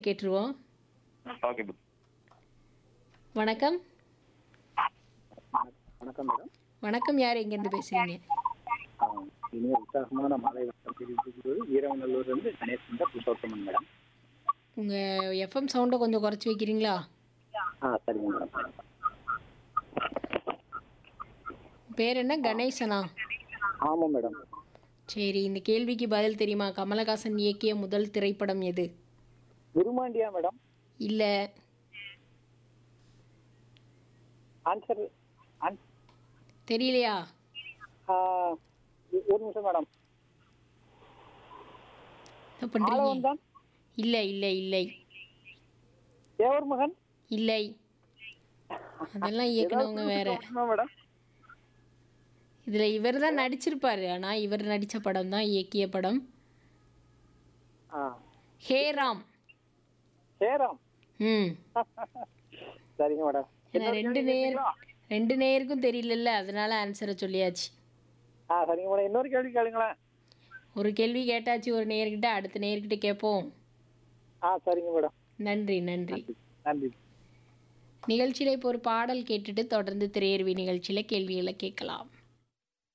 கேட்டுருவோம் okay ma'am வணக்கம் வணக்கம் மேடம் வணக்கம் யார் எங்கேருந்து பேசுகிறீங்க இனிய உற்சாகமான மாலை வணக்கம் தெரிவித்துக்கிறது வீரவநல்லூர்ல இருந்து கணேசன் புருஷோத்தமன் மேடம் உங்கள் எஃப்எம் சவுண்டை கொஞ்சம் குறைச்சி வைக்கிறீங்களா ஆ சரிங்க மேடம் பேர் என்ன கணேசனா ஆமாம் மேடம் சரி இந்த கேள்விக்கு பதில் தெரியுமா கமலஹாசன் இயக்கிய முதல் திரைப்படம் எது விருமாண்டியா மேடம் இல்லை ஆன்சர் ஆன்- தெரியலையா ஆ, ஒரு நிமிஷம் மேடம் என்ன பண்ணுறீங்க ஆளவன் தான் இல்லை இல்லை இல்லை தேவர் மகன் இல்லை அதெல்லாம் இயக்குனவங்க வேற ஆமா மேடம் இதில் இவர் தான் நடிச்சிருப்பாரு ஆனால் இவர் நடித்த படம் தான் இயக்கிய படம் ஆ ஹே ராம் சேரம் ம் சரிங்க மேடம் ஏன்னா ரெண்டு நேர் ரெண்டு நேருக்கும் தெரியலல்ல அதனால ஆன்சரை சொல்லியாச்சு ஆ சரிங்க மேடம் இன்னொரு கேள்வி கேளுங்களேன் ஒரு கேள்வி கேட்டாச்சு ஒரு நேர்கிட்ட அடுத்த நேர்கிட்ட கேட்போம் ஆ சரிங்க மேடம் நன்றி நன்றி நன்றி நிகழ்ச்சியில் இப்போ ஒரு பாடல் கேட்டுட்டு தொடர்ந்து திரையர்வி நிகழ்ச்சியில் கேள்விகளை கேட்கலாம்